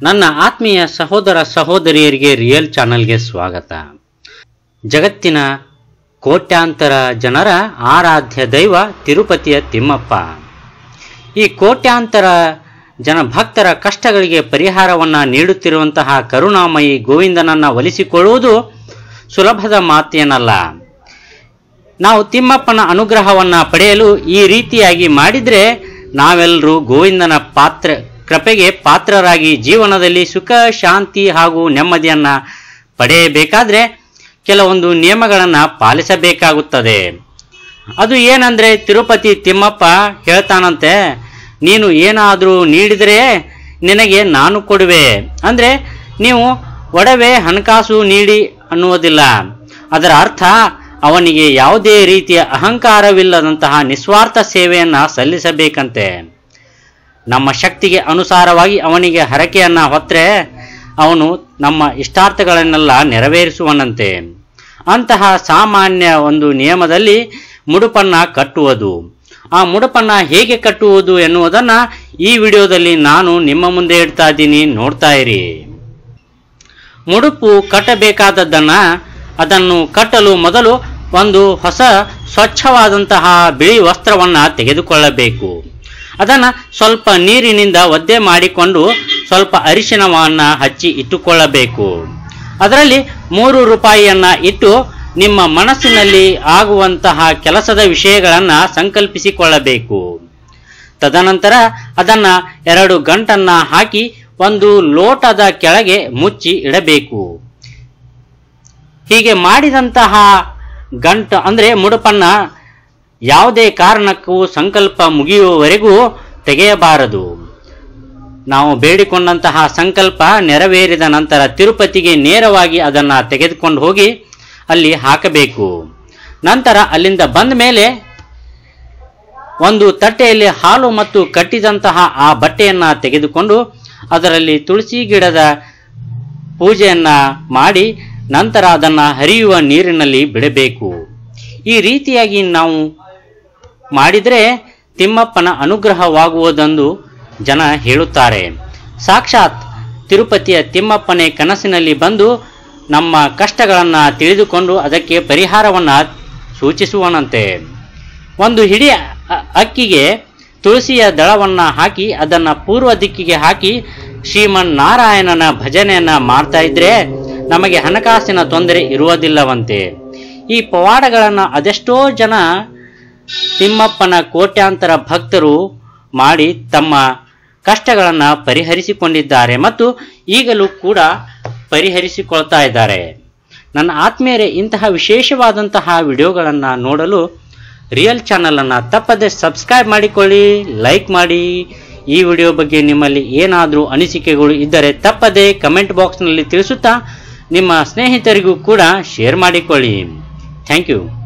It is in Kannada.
ನನ್ನ ಆತ್ಮೀಯ ಸಹೋದರ ಸಹೋದರಿಯರಿಗೆ ರಿಯಲ್ ಚಾನಲ್ಗೆ ಸ್ವಾಗತ ಜಗತ್ತಿನ ಕೋಟ್ಯಾಂತರ ಜನರ ಆರಾಧ್ಯ ದೈವ ತಿರುಪತಿಯ ತಿಮ್ಮಪ್ಪ ಈ ಕೋಟ್ಯಾಂತರ ಜನ ಭಕ್ತರ ಕಷ್ಟಗಳಿಗೆ ಪರಿಹಾರವನ್ನು ನೀಡುತ್ತಿರುವಂತಹ ಕರುಣಾಮಯಿ ಗೋವಿಂದನನ್ನು ಒಲಿಸಿಕೊಳ್ಳುವುದು ಸುಲಭದ ಮಾತೇನಲ್ಲ ನಾವು ತಿಮ್ಮಪ್ಪನ ಅನುಗ್ರಹವನ್ನು ಪಡೆಯಲು ಈ ರೀತಿಯಾಗಿ ಮಾಡಿದರೆ ನಾವೆಲ್ಲರೂ ಗೋವಿಂದನ ಪಾತ್ರ ಕೃಪೆಗೆ ಪಾತ್ರರಾಗಿ ಜೀವನದಲ್ಲಿ ಸುಖ ಶಾಂತಿ ಹಾಗೂ ನೆಮ್ಮದಿಯನ್ನು ಪಡೆಯಬೇಕಾದ್ರೆ ಕೆಲವೊಂದು ನಿಯಮಗಳನ್ನು ಪಾಲಿಸಬೇಕಾಗುತ್ತದೆ ಅದು ಏನಂದ್ರೆ ತಿರುಪತಿ ತಿಮ್ಮಪ್ಪ ಹೇಳ್ತಾನಂತೆ ನೀನು ಏನಾದರೂ ನೀಡಿದರೆ ನಿನಗೆ ನಾನು ಕೊಡುವೆ ಅಂದರೆ ನೀವು ಒಡವೆ ಹಣಕಾಸು ನೀಡಿ ಅನ್ನುವುದಿಲ್ಲ ಅದರ ಅರ್ಥ ಅವನಿಗೆ ಯಾವುದೇ ರೀತಿಯ ಅಹಂಕಾರವಿಲ್ಲದಂತಹ ನಿಸ್ವಾರ್ಥ ಸೇವೆಯನ್ನು ಸಲ್ಲಿಸಬೇಕಂತೆ ನಮ್ಮ ಶಕ್ತಿಗೆ ಅನುಸಾರವಾಗಿ ಅವನಿಗೆ ಹರಕೆಯನ್ನು ಹೊತ್ತರೆ ಅವನು ನಮ್ಮ ಇಷ್ಟಾರ್ಥಗಳನ್ನೆಲ್ಲ ನೆರವೇರಿಸುವನಂತೆ ಅಂತಹ ಸಾಮಾನ್ಯ ಒಂದು ನಿಯಮದಲ್ಲಿ ಮುಡುಪನ್ನ ಕಟ್ಟುವುದು ಆ ಮುಡುಪನ್ನ ಹೇಗೆ ಕಟ್ಟುವುದು ಎನ್ನುವುದನ್ನು ಈ ವಿಡಿಯೋದಲ್ಲಿ ನಾನು ನಿಮ್ಮ ಮುಂದೆ ಇಡ್ತಾ ಇದ್ದೀನಿ ನೋಡ್ತಾ ಇರಿ ಮುಡುಪು ಕಟ್ಟಬೇಕಾದದ್ದನ್ನು ಅದನ್ನು ಕಟ್ಟಲು ಮೊದಲು ಒಂದು ಹೊಸ ಸ್ವಚ್ಛವಾದಂತಹ ಬಿಳಿ ವಸ್ತ್ರವನ್ನು ತೆಗೆದುಕೊಳ್ಳಬೇಕು ಅದನ್ನು ಸ್ವಲ್ಪ ನೀರಿನಿಂದ ಒದ್ದೆ ಮಾಡಿಕೊಂಡು ಸ್ವಲ್ಪ ಅರಿಶಿಣವನ್ನು ಹಚ್ಚಿ ಇಟ್ಟುಕೊಳ್ಳಬೇಕು ಅದರಲ್ಲಿ ಮೂರು ರೂಪಾಯಿಯನ್ನು ಇಟ್ಟು ನಿಮ್ಮ ಮನಸ್ಸಿನಲ್ಲಿ ಆಗುವಂತಹ ಕೆಲಸದ ವಿಷಯಗಳನ್ನು ಸಂಕಲ್ಪಿಸಿಕೊಳ್ಳಬೇಕು ತದನಂತರ ಅದನ್ನು ಎರಡು ಗಂಟನ್ನು ಹಾಕಿ ಒಂದು ಲೋಟದ ಕೆಳಗೆ ಮುಚ್ಚಿ ಇಡಬೇಕು ಹೀಗೆ ಮಾಡಿದಂತಹ ಗಂಟು ಅಂದರೆ ಮುಡುಪನ್ನ ಯಾವುದೇ ಕಾರಣಕ್ಕೂ ಸಂಕಲ್ಪ ಮುಗಿಯುವವರೆಗೂ ತೆಗೆಯಬಾರದು ನಾವು ಬೇಡಿಕೊಂಡಂತಹ ಸಂಕಲ್ಪ ನೆರವೇರಿದ ನಂತರ ತಿರುಪತಿಗೆ ನೇರವಾಗಿ ಅದನ್ನು ತೆಗೆದುಕೊಂಡು ಹೋಗಿ ಅಲ್ಲಿ ಹಾಕಬೇಕು ನಂತರ ಅಲ್ಲಿಂದ ಬಂದ ಮೇಲೆ ಒಂದು ತಟ್ಟೆಯಲ್ಲಿ ಹಾಲು ಮತ್ತು ಕಟ್ಟಿದಂತಹ ಆ ಬಟ್ಟೆಯನ್ನು ತೆಗೆದುಕೊಂಡು ಅದರಲ್ಲಿ ತುಳಸಿ ಗಿಡದ ಪೂಜೆಯನ್ನು ಮಾಡಿ ನಂತರ ಅದನ್ನು ಹರಿಯುವ ನೀರಿನಲ್ಲಿ ಬಿಡಬೇಕು ಈ ರೀತಿಯಾಗಿ ನಾವು ಮಾಡಿದರೆ ತಿಮ್ಮಪ್ಪನ ಅನುಗ್ರಹವಾಗುವುದೆಂದು ಜನ ಹೇಳುತ್ತಾರೆ ಸಾಕ್ಷಾತ್ ತಿರುಪತಿಯ ತಿಮ್ಮಪ್ಪನೇ ಕನಸಿನಲ್ಲಿ ಬಂದು ನಮ್ಮ ಕಷ್ಟಗಳನ್ನು ತಿಳಿದುಕೊಂಡು ಅದಕ್ಕೆ ಪರಿಹಾರವನ್ನು ಸೂಚಿಸುವನಂತೆ ಒಂದು ಹಿಡಿ ಅ- ಅಕ್ಕಿಗೆ ತುಳಸಿಯ ದಳವನ್ನು ಹಾಕಿ ಅದನ್ನು ಪೂರ್ವ ದಿಕ್ಕಿಗೆ ಹಾಕಿ ಶ್ರೀಮನ್ ನಾರಾಯಣನ ಭಜನೆಯನ್ನು ಮಾಡ್ತಾ ಇದ್ರೆ ನಮಗೆ ಹಣಕಾಸಿನ ತೊಂದರೆ ಇರುವುದಿಲ್ಲವಂತೆ ಈ ಪವಾಡಗಳನ್ನು ಅದೆಷ್ಟೋ ಜನ ತಿಮ್ಮಪ್ಪನ ಕೋಟ್ಯಾಂತರ ಭಕ್ತರು ಮಾಡಿ ತಮ್ಮ ಕಷ್ಟಗಳನ್ನು ಪರಿಹರಿಸಿಕೊಂಡಿದ್ದಾರೆ ಮತ್ತು ಈಗಲೂ ಕೂಡ ಪರಿಹರಿಸಿಕೊಳ್ತಾ ಇದ್ದಾರೆ ನನ್ನ ಆತ್ಮೀಯರೇ ಇಂತಹ ವಿಶೇಷವಾದಂತಹ ವಿಡಿಯೋಗಳನ್ನು ನೋಡಲು ರಿಯಲ್ ಚಾನಲನ್ನು ತಪ್ಪದೆ ಸಬ್ಸ್ಕ್ರೈಬ್ ಮಾಡಿಕೊಳ್ಳಿ ಲೈಕ್ ಮಾಡಿ ಈ ವಿಡಿಯೋ ಬಗ್ಗೆ ನಿಮ್ಮಲ್ಲಿ ಏನಾದರೂ ಅನಿಸಿಕೆಗಳು ಇದ್ದರೆ ತಪ್ಪದೆ ಕಮೆಂಟ್ ಬಾಕ್ಸ್ನಲ್ಲಿ ತಿಳಿಸುತ್ತಾ ನಿಮ್ಮ ಸ್ನೇಹಿತರಿಗೂ ಕೂಡ ಶೇರ್ ಮಾಡಿಕೊಳ್ಳಿ ಥ್ಯಾಂಕ್ ಯು